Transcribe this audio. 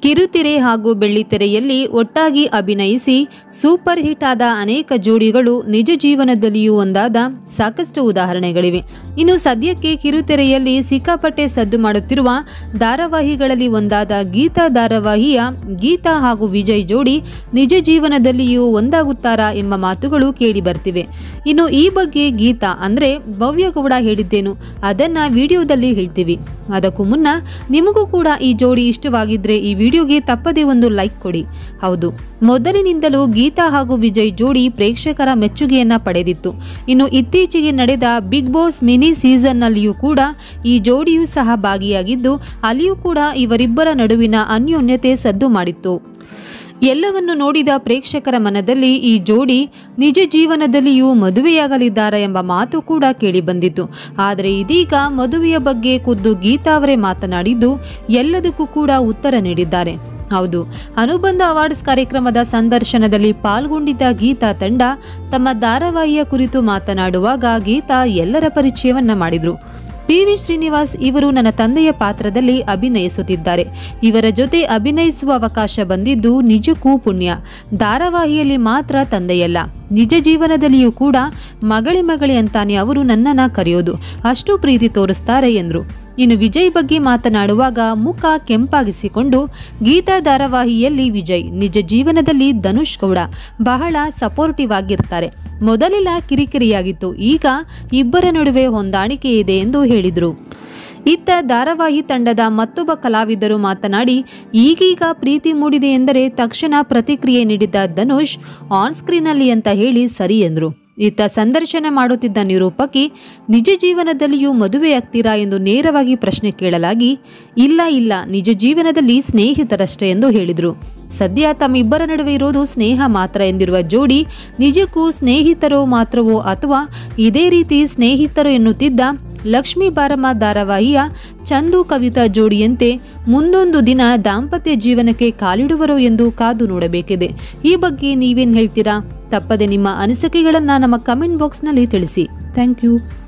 ಕಿರುತೆರೆ ಹಾಗೂ ಬೆಳ್ಳಿತೆರೆಯಲ್ಲಿ ಒಟ್ಟಾಗಿ ಅಭಿನಯಿಸಿ ಸೂಪರ್ ಹಿಟ್ ಆದ ಅನೇಕ ಜೋಡಿಗಳು ನಿಜ ಜೀವನದಲ್ಲಿಯೂ ಒಂದಾದ ಸಾಕಷ್ಟು ಉದಾಹರಣೆಗಳಿವೆ ಇನ್ನು ಸದ್ಯಕ್ಕೆ ಕಿರುತೆರೆಯಲ್ಲಿ ಸಿಕ್ಕಾಪಟ್ಟೆ ಸದ್ದು ಮಾಡುತ್ತಿರುವ ಧಾರಾವಾಹಿಗಳಲ್ಲಿ ಒಂದಾದ ಗೀತಾ ಧಾರಾವಾಹಿಯ ಗೀತಾ ಹಾಗೂ ವಿಜಯ್ ಜೋಡಿ ನಿಜ ಜೀವನದಲ್ಲಿಯೂ ಒಂದಾಗುತ್ತಾರಾ ಎಂಬ ಮಾತುಗಳು ಕೇಳಿ ಬರ್ತಿವೆ ಇನ್ನು ಈ ಬಗ್ಗೆ ಗೀತಾ ಅಂದ್ರೆ ಭವ್ಯಗೌಡ ಹೇಳಿದ್ದೇನು ಅದನ್ನ ವಿಡಿಯೋದಲ್ಲಿ ಹೇಳ್ತೀವಿ ಅದಕ್ಕೂ ಮುನ್ನ ನಿಮಗೂ ಕೂಡ ಈ ಜೋಡಿ ಇಷ್ಟವಾಗಿದ್ರೆ ಈ ವಿಡಿಯೋಗೆ ತಪ್ಪದೇ ಒಂದು ಲೈಕ್ ಕೊಡಿ ಹೌದು ಮೊದಲಿನಿಂದಲೂ ಗೀತಾ ಹಾಗೂ ವಿಜಯ್ ಜೋಡಿ ಪ್ರೇಕ್ಷಕರ ಮೆಚ್ಚುಗೆಯನ್ನ ಪಡೆದಿತ್ತು ಇನ್ನು ಇತ್ತೀಚೆಗೆ ನಡೆದ ಬಿಗ್ ಬಾಸ್ ಮಿನಿ ಸೀಸನ್ನಲ್ಲಿಯೂ ಕೂಡ ಈ ಜೋಡಿಯೂ ಸಹ ಭಾಗಿಯಾಗಿದ್ದು ಅಲ್ಲಿಯೂ ಕೂಡ ಇವರಿಬ್ಬರ ನಡುವಿನ ಅನ್ಯೋನ್ಯತೆ ಸದ್ದು ಮಾಡಿತ್ತು ಎಲ್ಲವನ್ನು ನೋಡಿದ ಪ್ರೇಕ್ಷಕರ ಮನದಲ್ಲಿ ಈ ಜೋಡಿ ನಿಜ ಜೀವನದಲ್ಲಿಯೂ ಮದುವೆಯಾಗಲಿದ್ದಾರಾ ಎಂಬ ಮಾತು ಕೂಡ ಕೇಳಿಬಂದಿತ್ತು ಆದರೆ ಇದೀಗ ಮದುವೆಯ ಬಗ್ಗೆ ಖುದ್ದು ಗೀತಾ ಅವರೇ ಮಾತನಾಡಿದ್ದು ಎಲ್ಲದಕ್ಕೂ ಕೂಡ ಉತ್ತರ ನೀಡಿದ್ದಾರೆ ಹೌದು ಅನುಬಂಧ ಅವಾರ್ಡ್ಸ್ ಕಾರ್ಯಕ್ರಮದ ಸಂದರ್ಶನದಲ್ಲಿ ಪಾಲ್ಗೊಂಡಿದ್ದ ಗೀತಾ ತಂಡ ತಮ್ಮ ಧಾರಾವಾಹಿಯ ಕುರಿತು ಮಾತನಾಡುವಾಗ ಗೀತಾ ಎಲ್ಲರ ಪರಿಚಯವನ್ನ ಮಾಡಿದ್ರು ಪಿ ವಿ ಶ್ರೀನಿವಾಸ್ ಇವರು ನನ್ನ ತಂದೆಯ ಪಾತ್ರದಲ್ಲಿ ಅಭಿನಯಿಸುತ್ತಿದ್ದಾರೆ ಇವರ ಜೊತೆ ಅಭಿನಯಿಸುವ ಅವಕಾಶ ಬಂದಿದ್ದು ನಿಜಕ್ಕೂ ಪುಣ್ಯ ಧಾರಾವಾಹಿಯಲ್ಲಿ ಮಾತ್ರ ತಂದೆಯಲ್ಲ ನಿಜ ಜೀವನದಲ್ಲಿಯೂ ಕೂಡ ಮಗಳೇ ಮಗಳೇ ಅಂತಾನೆ ಅವರು ನನ್ನನ್ನ ಕರೆಯೋದು ಅಷ್ಟು ಪ್ರೀತಿ ತೋರಿಸ್ತಾರೆ ಎಂದರು ಇನ್ನು ವಿಜಯ್ ಬಗ್ಗೆ ಮಾತನಾಡುವಾಗ ಮುಖ ಕೆಂಪಾಗಿಸಿಕೊಂಡು ಗೀತಾ ಧಾರಾವಾಹಿಯಲ್ಲಿ ವಿಜಯ್ ನಿಜ ಜೀವನದಲ್ಲಿ ಧನುಷ್ ಗೌಡ ಬಹಳ ಸಪೋರ್ಟಿವ್ ಆಗಿರ್ತಾರೆ ಮೊದಲೆಲ್ಲ ಕಿರಿಕಿರಿಯಾಗಿತ್ತು ಈಗ ಇಬ್ಬರ ನಡುವೆ ಹೊಂದಾಣಿಕೆ ಇದೆ ಎಂದು ಹೇಳಿದರು ಇತ್ತ ಧಾರಾವಾಹಿ ತಂಡದ ಮತ್ತೊಬ್ಬ ಕಲಾವಿದರು ಮಾತನಾಡಿ ಈಗೀಗ ಪ್ರೀತಿ ಮೂಡಿದೆ ಎಂದರೆ ತಕ್ಷಣ ಪ್ರತಿಕ್ರಿಯೆ ನೀಡಿದ್ದ ಧನುಷ್ ಆನ್ ಸ್ಕ್ರೀನಲ್ಲಿ ಅಂತ ಹೇಳಿ ಸರಿ ಎಂದರು ಇತ್ತ ಸಂದರ್ಶನ ಮಾಡುತ್ತಿದ್ದ ನಿರೂಪಕಿ ನಿಜ ಜೀವನದಲ್ಲಿಯೂ ಮದುವೆಯಾಗ್ತೀರಾ ಎಂದು ನೇರವಾಗಿ ಪ್ರಶ್ನೆ ಕೇಳಲಾಗಿ ಇಲ್ಲ ಇಲ್ಲ ನಿಜ ಜೀವನದಲ್ಲಿ ಸ್ನೇಹಿತರಷ್ಟೇ ಎಂದು ಹೇಳಿದರು ಸದ್ಯ ತಮ್ಮಿಬ್ಬರ ನಡುವೆ ಇರೋದು ಸ್ನೇಹ ಮಾತ್ರ ಎಂದಿರುವ ಜೋಡಿ ನಿಜಕ್ಕೂ ಸ್ನೇಹಿತರೋ ಮಾತ್ರವೋ ಅಥವಾ ಇದೇ ರೀತಿ ಸ್ನೇಹಿತರು ಎನ್ನುತ್ತಿದ್ದ ಲಕ್ಷ್ಮೀ ಬಾರಮ್ಮ ಧಾರಾವಾಹಿಯ ಚಂದು ಕವಿತಾ ಜೋಡಿಯಂತೆ ಮುಂದೊಂದು ದಿನ ದಾಂಪತ್ಯ ಜೀವನಕ್ಕೆ ಕಾಲಿಡುವರೋ ಎಂದು ಕಾದು ನೋಡಬೇಕಿದೆ ಈ ಬಗ್ಗೆ ನೀವೇನು ಹೇಳ್ತೀರಾ ತಪ್ಪದೆ ನಿಮ್ಮ ಅನಿಸಿಕೆಗಳನ್ನು ನಮ್ಮ ಕಮೆಂಟ್ ಬಾಕ್ಸ್ನಲ್ಲಿ ತಿಳಿಸಿ ಥ್ಯಾಂಕ್ ಯು